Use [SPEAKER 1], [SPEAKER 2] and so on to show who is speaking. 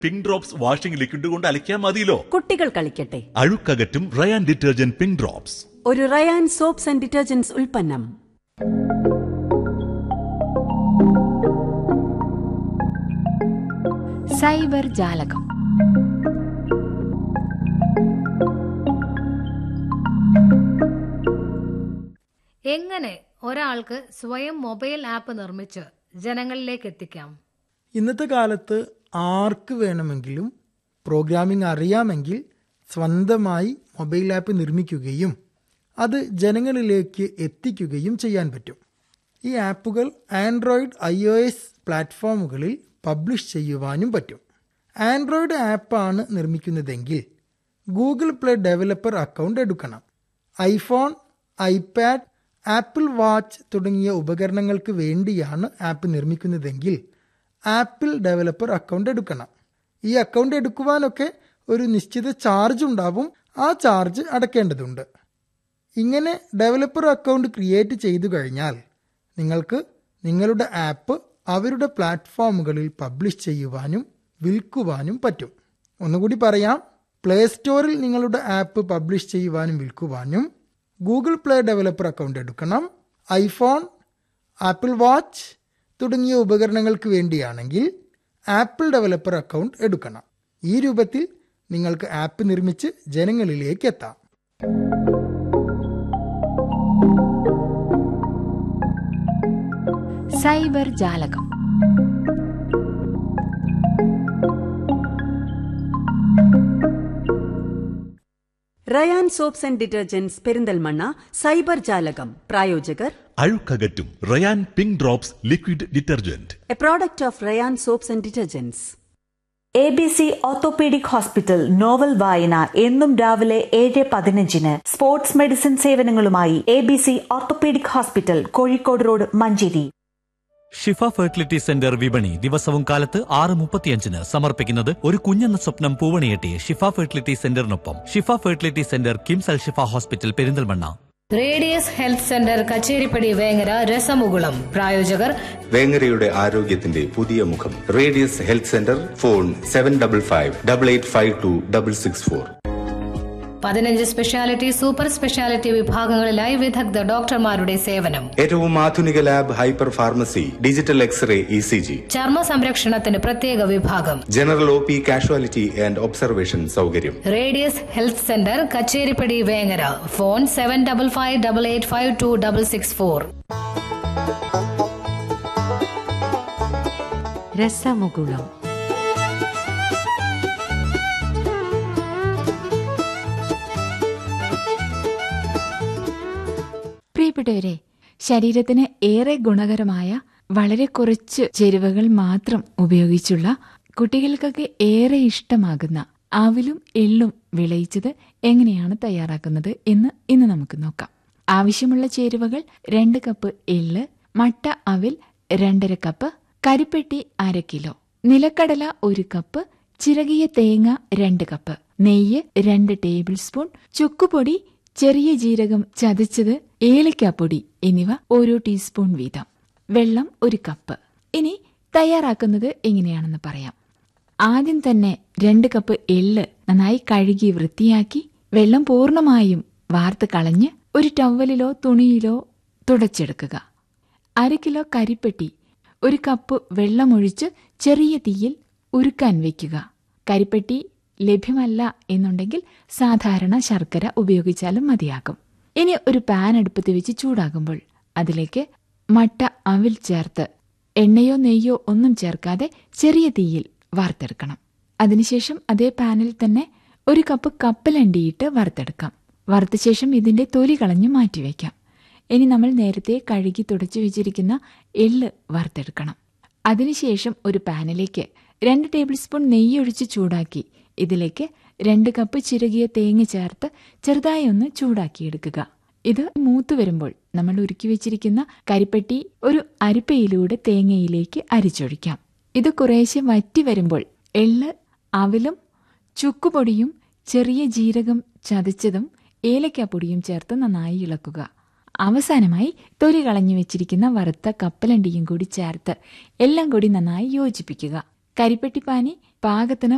[SPEAKER 1] pink drops washing liquid കൊണ്ട് അലക്കിയാൽ മതിയല്ലോ
[SPEAKER 2] കുട്ടികൾ കളിക്കട്ടെ
[SPEAKER 1] അഴുക്കകറ്റും റയാൻ ഡിറ്റർജന്റ് പിങ്ക് ഡ്രോപ്സ്
[SPEAKER 2] ഒരു റയാൻ സോപ്സ് ആൻഡ് ഡിറ്റർജന്റ്സ് ഉൽപ്പന്നം
[SPEAKER 3] സൈബർ ജാലകം
[SPEAKER 4] എങ്ങനെ ഒരാൾക്ക് സ്വയം മൊബൈൽ ആപ്പ് നിർമ്മിച്ച് ജനങ്ങളിലേക്ക് എത്തിക്കാം
[SPEAKER 5] ഇന്നത്തെ കാലത്ത് ആർക്ക് വേണമെങ്കിലും പ്രോഗ്രാമിംഗ് അറിയാമെങ്കിൽ സ്വന്തമായി മൊബൈൽ ആപ്പ് നിർമ്മിക്കുകയും അത് ജനങ്ങളിലേക്ക് എത്തിക്കുകയും ചെയ്യാൻ പറ്റും ഈ ആപ്പുകൾ ആൻഡ്രോയിഡ് ഐ ഒ എസ് പ്ലാറ്റ്ഫോമുകളിൽ പബ്ലിഷ് ചെയ്യുവാനും പറ്റും ആൻഡ്രോയിഡ് ആപ്പാണ് നിർമ്മിക്കുന്നതെങ്കിൽ ഗൂഗിൾ പ്ലേ ഡെവലപ്പർ അക്കൗണ്ട് എടുക്കണം ഐഫോൺ ഐപാഡ് ആപ്പിൾ വാച്ച് തുടങ്ങിയ ഉപകരണങ്ങൾക്ക് വേണ്ടിയാണ് ആപ്പ് നിർമ്മിക്കുന്നതെങ്കിൽ ആപ്പിൾ ഡെവലപ്പർ അക്കൗണ്ട് എടുക്കണം ഈ അക്കൗണ്ട് എടുക്കുവാനൊക്കെ ഒരു നിശ്ചിത ചാർജ് ഉണ്ടാവും ആ ചാർജ് അടയ്ക്കേണ്ടതുണ്ട് ഇങ്ങനെ ഡെവലപ്പർ അക്കൗണ്ട് ക്രിയേറ്റ് ചെയ്തു കഴിഞ്ഞാൽ നിങ്ങൾക്ക് നിങ്ങളുടെ ആപ്പ് അവരുടെ പ്ലാറ്റ്ഫോമുകളിൽ പബ്ലിഷ് ചെയ്യുവാനും വിൽക്കുവാനും പറ്റും ഒന്നുകൂടി പറയാം പ്ലേ സ്റ്റോറിൽ നിങ്ങളുടെ ആപ്പ് പബ്ലിഷ് ചെയ്യുവാനും വിൽക്കുവാനും ഗൂഗിൾ പ്ലേ ഡെവലപ്പർ അക്കൗണ്ട് എടുക്കണം ഐഫോൺ ആപ്പിൾ വാച്ച് തുടങ്ങിയ ഉപകരണങ്ങൾക്ക് വേണ്ടിയാണെങ്കിൽ ആപ്പിൾ ഡെവലപ്പർ അക്കൗണ്ട് എടുക്കണം ഈ രൂപത്തിൽ നിങ്ങൾക്ക് ആപ്പ് നിർമ്മിച്ച് ജനങ്ങളിലേക്ക് എത്താം
[SPEAKER 3] സൈബർ ജാലകം
[SPEAKER 2] Rayan soaps and detergents Perinthalmanna cyber ജാലകം പ്രായോജകർ
[SPEAKER 1] അഴുക്കകറ്റും Rayan pink drops liquid detergent
[SPEAKER 2] a product of Rayan soaps and detergents
[SPEAKER 6] A B C orthopaedic hospital novel വായന എന്നും രാവിലെ ഏഴ് പതിനഞ്ചിന് സ്പോർട്സ് മെഡിസിൻ സേവനങ്ങളുമായി A B C orthopaedic hospital Kozhikode road Manjeri
[SPEAKER 7] Shifa fertility centre വിപണി ദിവസവും കാലത്ത് ആറ് മുപ്പത്തിയഞ്ചിന് സമർപ്പിക്കുന്നത് ഒരു കുഞ്ഞെന്ന സ്വപ്നം പൂവണിയെട്ടി ഷിഫ ഫെർട്ടിലിറ്റി സെന്ററിനൊപ്പം Shifa fertility centre KIMS Al Shifa hospital Perinthalmanna
[SPEAKER 4] radius health centre Kacheripadi Vengara രസമുകുളം പ്രായോജകർ
[SPEAKER 8] വേങ്ങരയുടെ ആരോഗ്യത്തിന്റെ പുതിയ മുഖം radius health centre phone seven double five double eight five two double six four
[SPEAKER 4] പതിനഞ്ച് സ്പെഷ്യാലിറ്റി സൂപ്പർ സ്പെഷ്യാലിറ്റി വിഭാഗങ്ങളിലായി വിദഗ്ധ ഡോക്ടർമാരുടെ സേവനം
[SPEAKER 8] ഏറ്റവും ആധുനിക lab hyper pharmacy digital X-ray E C G
[SPEAKER 4] ചർമ്മ സംരക്ഷണത്തിന് പ്രത്യേക വിഭാഗം
[SPEAKER 8] general O P casualty and observation സൗകര്യം
[SPEAKER 4] radius health centre Kacheripadi Vengara phone seven double five double eight five two double six four
[SPEAKER 3] രസമുകുളം പ്രിയപ്പെട്ടവരെ ശരീരത്തിന് ഏറെ ഗുണകരമായ വളരെ കുറച്ച് ചേരുവകൾ മാത്രം ഉപയോഗിച്ചുള്ള കുട്ടികൾക്കൊക്കെ ഏറെ ഇഷ്ടമാകുന്ന അവിലും എള്ളും വിളയിച്ചത് എങ്ങനെയാണ് തയ്യാറാക്കുന്നത് എന്ന് ഇന്ന് നമുക്ക് നോക്കാം ആവശ്യമുള്ള ചേരുവകൾ രണ്ട് കപ്പ് എള്ള് മട്ട അവിൽ രണ്ടര കപ്പ് കരിപ്പെട്ടി അര കിലോ നിലക്കടല ഒരു കപ്പ് ചിരകിയ തേങ്ങ രണ്ട് കപ്പ് നെയ്യ് രണ്ട് ടേബിൾ സ്പൂൺ ചുക്കുപൊടി ചെറിയ ജീരകം ചതച്ചത് ഏലക്കാപ്പൊടി എന്നിവ ഓരോ ടീസ്പൂൺ വീതം വെള്ളം ഒരു കപ്പ് ഇനി തയ്യാറാക്കുന്നത് എങ്ങനെയാണെന്ന് പറയാം ആദ്യം തന്നെ രണ്ട് കപ്പ് എള്ള് നന്നായി കഴുകി വൃത്തിയാക്കി വെള്ളം പൂർണ്ണമായും വാർത്ത് കളഞ്ഞ് ഒരു ടവലിലോ തുണിയിലോ തുടച്ചെടുക്കുക അര കിലോ കരിപ്പെട്ടി ഒരു കപ്പ് വെള്ളമൊഴിച്ച് ചെറിയ തീയിൽ ഉരുക്കാൻ വയ്ക്കുക കരിപ്പെട്ടി ലഭ്യമല്ല എന്നുണ്ടെങ്കിൽ സാധാരണ ശർക്കര ഉപയോഗിച്ചാലും മതിയാകും ഇനി ഒരു പാൻ അടുപ്പത്ത് വെച്ച് ചൂടാകുമ്പോൾ അതിലേക്ക് മട്ട അവിൽ ചേർത്ത് എണ്ണയോ നെയ്യോ ഒന്നും ചേർക്കാതെ ചെറിയ തീയിൽ വാർത്തെടുക്കണം അതിനുശേഷം അതേ പാനിൽ തന്നെ ഒരു കപ്പ് കപ്പലണ്ടിയിട്ട് വറുത്തെടുക്കാം വറുത്ത ശേഷം ഇതിന്റെ തൊലി കളഞ്ഞ് മാറ്റിവെക്കാം ഇനി നമ്മൾ നേരത്തെ കഴുകി തുടച്ചു വെച്ചിരിക്കുന്ന എള്ള് വറുത്തെടുക്കണം അതിനുശേഷം ഒരു പാനിലേക്ക് രണ്ട് ടേബിൾ സ്പൂൺ നെയ്യൊഴിച്ച് ചൂടാക്കി ഇതിലേക്ക് രണ്ട് കപ്പ് ചിരകിയ തേങ്ങ ചേർത്ത് ചെറുതായി ഒന്ന് ചൂടാക്കിയെടുക്കുക ഇത് മൂത്തു വരുമ്പോൾ നമ്മൾ ഉരുക്കി വെച്ചിരിക്കുന്ന കരിപ്പെട്ടി ഒരു അരിപ്പയിലൂടെ തേങ്ങയിലേക്ക് അരിച്ചൊഴിക്കാം ഇത് കുറേശ്ശെ വറ്റി വരുമ്പോൾ എള്ള് അവിലും ചുക്കുപൊടിയും ചെറിയ ജീരകം ചതച്ചതും ഏലക്കാപ്പൊടിയും ചേർത്ത് നന്നായി ഇളക്കുക അവസാനമായി തൊലി കളഞ്ഞു വെച്ചിരിക്കുന്ന വറുത്ത കപ്പലണ്ടിയും കൂടി ചേർത്ത് എല്ലാം കൂടി നന്നായി യോജിപ്പിക്കുക കരിപ്പെട്ടിപ്പാനി പാകത്തിന്